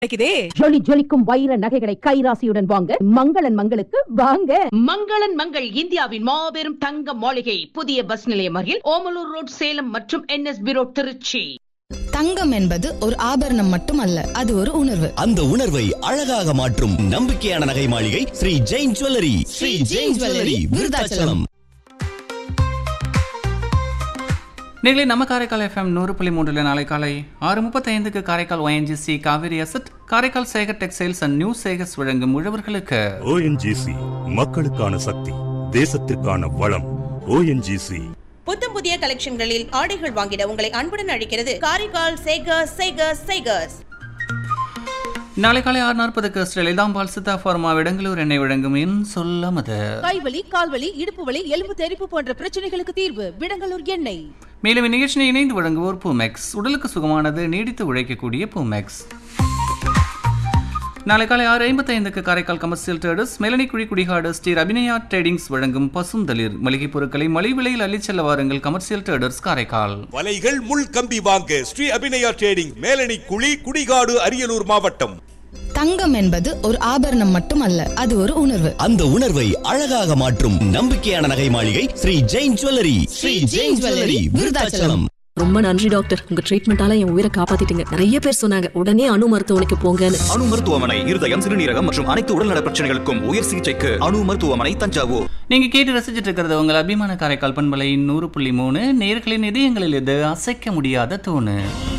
கிடைக்குதே ஜொலி ஜொலிக்கும் வைர நகைகளை கைராசியுடன் வாங்க மங்களன் மங்களுக்கு வாங்க மங்களன் மங்கள் இந்தியாவின் மாபெரும் தங்க மாளிகை புதிய பஸ் நிலையம் அருகில் ஓமலூர் ரோட் சேலம் மற்றும் என்எஸ்பி ரோட் திருச்சி தங்கம் என்பது ஒரு ஆபரணம் மட்டுமல்ல அது ஒரு உணர்வு அந்த உணர்வை அழகாக மாற்றும் நம்பிக்கையான நகை மாளிகை ஸ்ரீ ஜெயின் ஜுவல்லரி ஸ்ரீ ஜெயின் ஜுவல்லரி விருதாச்சலம் நீங்களே நம்ம காரைக்கால் எஃப்எம் நூறு புள்ளி மூன்றில் நாளை காலை ஆறு முப்பத்தைந்துக்கு Karaikal ONGC Cauvery asset Karaikal Sekar textiles and new Sekars வழங்கும் உழவர்களுக்கு ஓஎன்ஜிசி மக்களுக்கான சக்தி தேசத்திற்கான வளம் ஓஎன்ஜிசி புத்தம் புதிய கலெக்ஷன்களில் ஆடைகள் வாங்கிட உங்களை அன்புடன் அழைக்கிறது காரைக்கால் சேகர்ஸ் சேகர்ஸ் சேகர்ஸ் நாளை காலை ஆறு நாற்பதுக்கு ஸ்ரீ லலிதாம்பாள் சித்தா ஃபார்மா விடங்களூர் எண்ணெய் வழங்கும் என் சொல்லாமது கைவலி கால்வலி இடுப்பு வலி எலும்பு தெறிப்பு போன்ற பிரச்சனைகளுக்கு தீர்வு விடங்கலூர் எண்ணெய் மேலும் இந்நிகழ்ச்சியை இணைந்து வழங்குவோர் பூமெக்ஸ் உடலுக்கு சுகமானது நீடித்து உழைக்கக்கூடிய பூமெக்ஸ் நாளை காலை ஆறு ஐம்பத்தைந்துக்கு காரைக்கால் கமர்ஷியல் ட்ரேடர்ஸ் மெலனி குழி குடிகாடு ஸ்ரீ அபிநயா ட்ரேடிங்ஸ் வழங்கும் பசுந்தளிர் மளிகை பொருட்களை மலிவு விலையில் அள்ளிச் செல்ல வாருங்கள் கமர்ஷியல் ட்ரேடர்ஸ் காரைக்கால் வலைகள் முள் கம்பி வாங்க ஸ்ரீ அபிநயா ட்ரேடிங் மேலணி குழி குடிகாடு அரியலூர் மாவட்டம் தங்கம் என்பது ஒரு ஆபரணம் மட்டுமல்ல அது ஒரு உணர்வு அந்த உணர்வை அழகாக மாற்றும் நம்பிக்கையான நகை மாளிகை ஸ்ரீ ஜெயின் ஜுவல்லரி ஸ்ரீ ஜெயின் ஜுவல்லரி விருதாச்சலம் ரொம்ப நன்றி டாக்டர் உங்க ட்ரீட்மெண்டால என் உயிரை காப்பாத்திட்டீங்க நிறைய பேர் சொன்னாங்க உடனே அணு மருத்துவமனைக்கு போங்கன்னு அணு மருத்துவமனை இருதயம் சிறுநீரகம் மற்றும் அனைத்து உடல்நல பிரச்சனைகளுக்கும் உயர் சிகிச்சைக்கு அணு மருத்துவமனை தஞ்சாவூர் நீங்க கேட்டு ரசிச்சிட்டு இருக்கிறது உங்கள் அபிமான காரைக்கால் பண்பலை நூறு புள்ளி மூணு நேர்களின் இதயங்களில் இது அசைக்க முடியாத தூணு